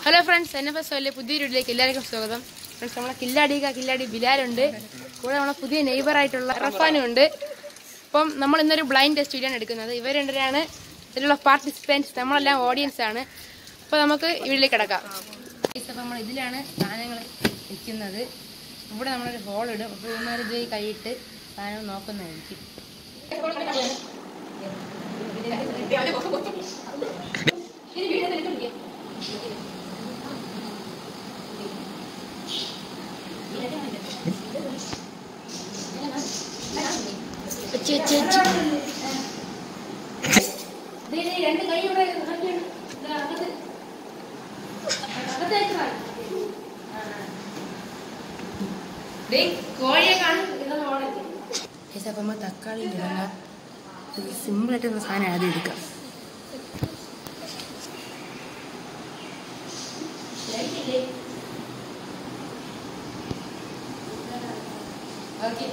Hello friends N F S വലിയ പുതിയ വീഡിയോയിലേക്ക് എല്ലാവർക്കും സ്വാഗതം ഫ്രണ്ട്സ് നമ്മളെ കില്ലാടിക കില്ലാടി ബിലാലുണ്ട് കൂടെ നമ്മളെ പുതിയ നെയ്ബർ ആയിട്ടുള്ള റഫാനും ഉണ്ട് അപ്പം നമ്മൾ ഇന്നൊരു ബ്ലൈൻഡ് ടെസ്റ്റ് വീഡിയോ ആണ് എടുക്കുന്നത് ഇവർ രണ്ടരാണ് ഇതിലുള്ള പാർട്ടിസിപ്പൻസ് നമ്മളെല്ലാം ഓഡിയൻസ് ആണ് അപ്പോൾ നമുക്ക് വീട്ടിലേക്ക് കിടക്കാം അപ്പം നമ്മൾ ഇതിലാണ് സാധനങ്ങൾ വെക്കുന്നത് ഇവിടെ നമ്മളൊരു ഹോൾ ഇടും അപ്പോൾ ഇവന്മാർ ഇത് കൈയിട്ട് സാധനം നോക്കുന്നതായിരിക്കും വെച്ച് വെച്ച് വെച്ച് രണ്ട് കൈ ഇവിടെ അകത്ത് അകത്തേക്ക് വാ. ദേ, കോഴിയെ കാണും ഇതൊന്നും ഓടരുത് ഏച്ചാ അപ്പം നമ്മൾ തക്കാളി ഇടണ്ട സിമ്പിളായിട്ടുള്ള സാധനം ആദ്യം എടുക്കാം ഓക്കെ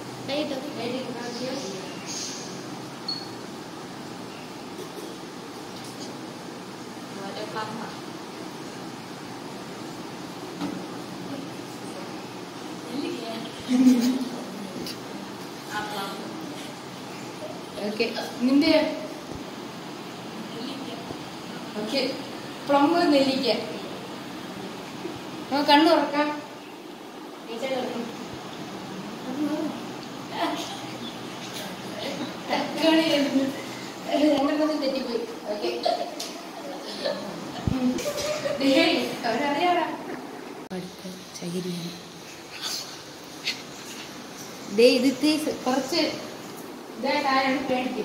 ഓക്കെ നിന്റെ ഓക്കെ പ്ലംബ് നെല്ലിക്ക നമുക്ക് കണ്ണു തുറക്കാം തക്കാളി രണ്ടെണ്ണം തെറ്റിപ്പോയി ഓക്കെ അവരറിയാടാ ചകിരിയാണ് ദേ ഇത് ഇത്തിരി കുറച്ച് ഇതായിട്ടാണ് പേടിക്കും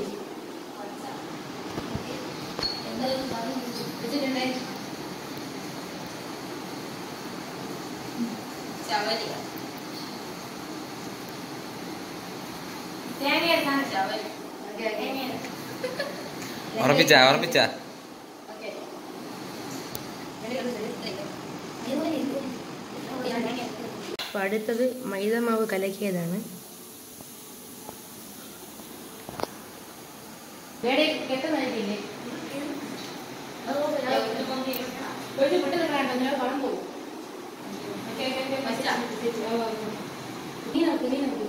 വെച്ചിട്ടുണ്ടേ ചവരി തേങ്ങ ചവരി ഉറപ്പിച്ച ഉറപ്പിച്ച ഓക്കെ അപ്പൊ അടുത്തത് മൈദമാവ് കലക്കിയതാണ് കെട്ടുന്നതായിട്ടില്ലേ ഒരു പെട്ടെന്ന് കാണണ്ട ഞാൻ പണം പോകും നീ നോക്ക് നീ നോക്ക്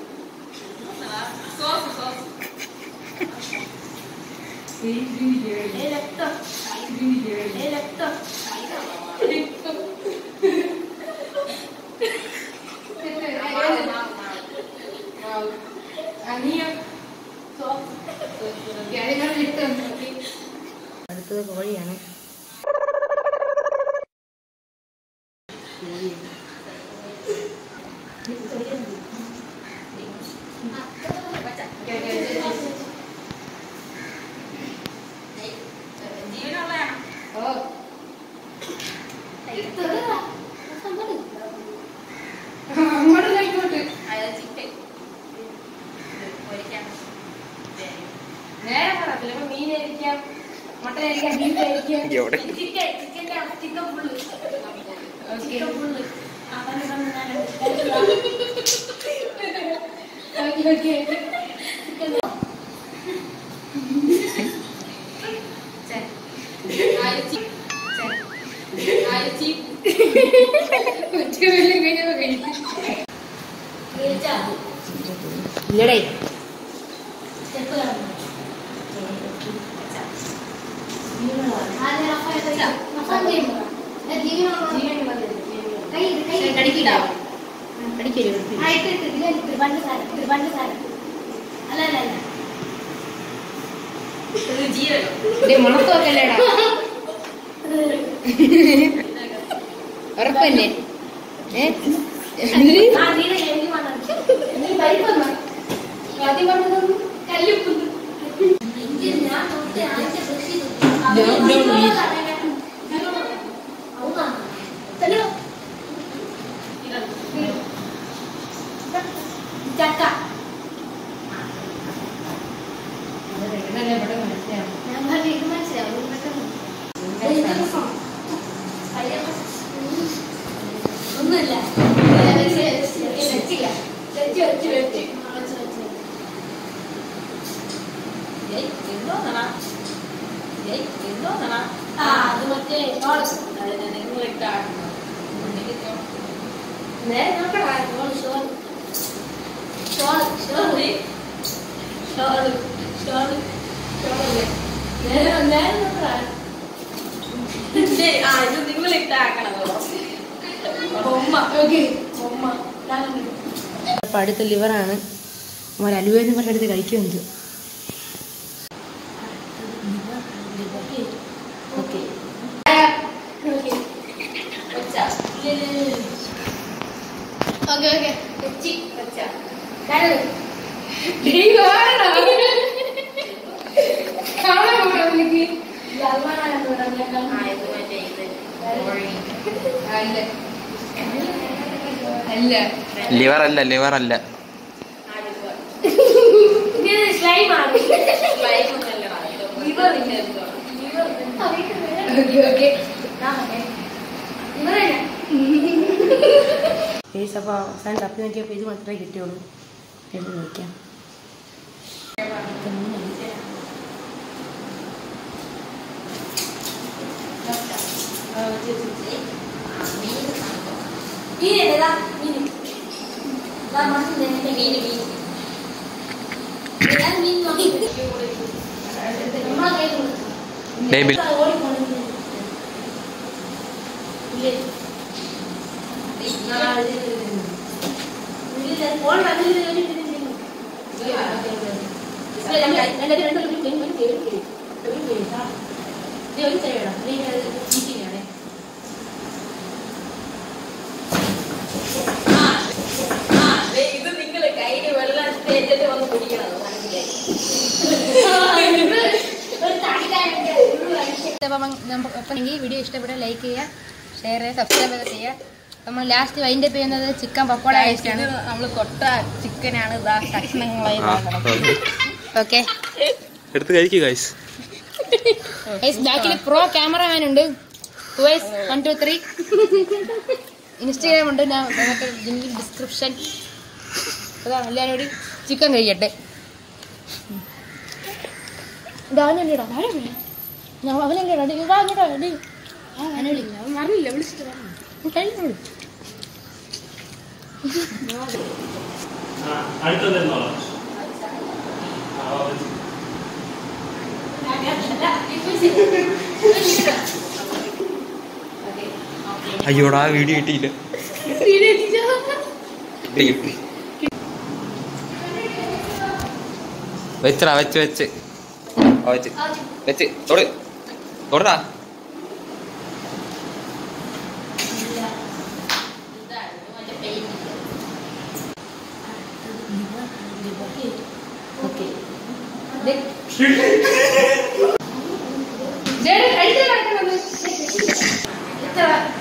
അടുത്തത് കോഴിയാണ് ഓ അങ്ങോട്ട് ഇങ്ങോട്ട് നേരെ പറ ചിലപ്പോ മീനായിരിക്കാം മുട്ടനായിരിക്കാം ബീഫായിരിക്കാം എവിടെ ഓക്കെ ഓക്കെ ഉച്ചവെല്ലാം കഴിഞ്ഞപ്പോ കഴിച്ചു ഇല്ലടേ കടിക്കില്ല കടിക്കരുത് മുളക്കൊക്കെല്ലേടാ ഉറപ്പല്ലേ ഏ ഇതില് ചക്ക ഇതല്ലേ ഇവിടെ മനസ്സിലാവും ഞാൻ പറഞ്ഞു ഇത് മനസ്സിലാവും ഒന്നുമില്ല വെച്ചില്ല വെച്ച് വെച്ച് വെച്ച് വെച്ച് വെച്ച് ആ അത് മറ്റേ ഓള് നേരെ നോക്കടാ shawl shawl shawl shawl shawl shawl shawl നേരെ നേരെ നോക്കടാ ശരി ആ ഇത് നിങ്ങൾ ഇട്ടാക്കണതോ ബൊമ്മ ഓക്കെ ബൊമ്മ ഞാൻ അപ്പം അടുത്ത ലിവറാണ് മോൻ അലുവെന്ന് പറഞ്ഞെടുത്ത് കഴിക്കുമെന്ത് ഓക്കെ ഓക്കെ ഓക്കെ വെച്ചി വെച്ച ആ ഇത് മറ്റേ ഇത് അല്ല ലിവർ അല്ല ലിവർ അല്ല സ്ലൈമാണ് ഓക്കെ ഓക്കെ ഇവരെ കേസ് അപ്പോൾ അവസാനം തപ്പി നോക്കിയപ്പോൾ ഇത് മാത്രമേ കിട്ടിയുള്ളൂ എടുത്ത് നോക്കാം മീൻ ഏതാ മീൻ ദാ മനസ്സിൽ മീൻ മീൻ ഞാൻ മീൻ നോക്കി നമ്മളെ കയ്യിൽ ബേബി ഓടിപ്പോണെന്ന് ഇല്ലേ ഇല്ല ഫോൺ കണ്ടില്ല ഇത് നിങ്ങൾ കയ്യില് വെള്ളം തേച്ചിട്ട് വന്ന് കുടിക്കണത് മനസ്സിലായി അപ്പം ഈ വീഡിയോ ഇഷ്ടപ്പെട്ടാൽ ലൈക്ക് ചെയ്യുക ഷെയർ ചെയ്യുക സബ്സ്ക്രൈബ് ചെയ്യുക നമ്മൾ ലാസ്റ്റ് വൈൻഡപ്പ് ചെയ്യുന്നത് ചിക്കൻ പക്കോട കഴിച്ചാണ് നമ്മൾ കൊട്ട ചിക്കനാണ് ഇതാ കഷ്ണങ്ങളായി ഓക്കെ എടുത്ത് കഴിക്കുക ഗൈസ് ബാക്കിൽ പ്രോ ക്യാമറമാൻ ഉണ്ട് വൺ ടു ത്രീ ഇൻസ്റ്റാഗ്രാം ഉണ്ട് ഞാൻ നമുക്ക് ലിങ്കിൽ ഡിസ്ക്രിപ്ഷൻ അതാണ് എല്ലാവരും കൂടി ചിക്കൻ കഴിക്കട്ടെ അവനല്ലേടാ ഞാൻ അവനല്ലേടാ ഡേ വാ ഇങ്ങോട്ടാ ഡേ അവനെ വിളി അവൻ മറന്നില്ല വിളിച്ചിട്ട് പറഞ്ഞു കഴിഞ്ഞോളൂ അയ്യോടാ വീഡിയോ കിട്ടിയില്ല കിട്ടി. വെച്ചടാ വെച്ച് വെച്ച് ആ, വെച്ച് വെച്ച് തൊട് തൊടടാ ഓക്കെ കഴിച്ചു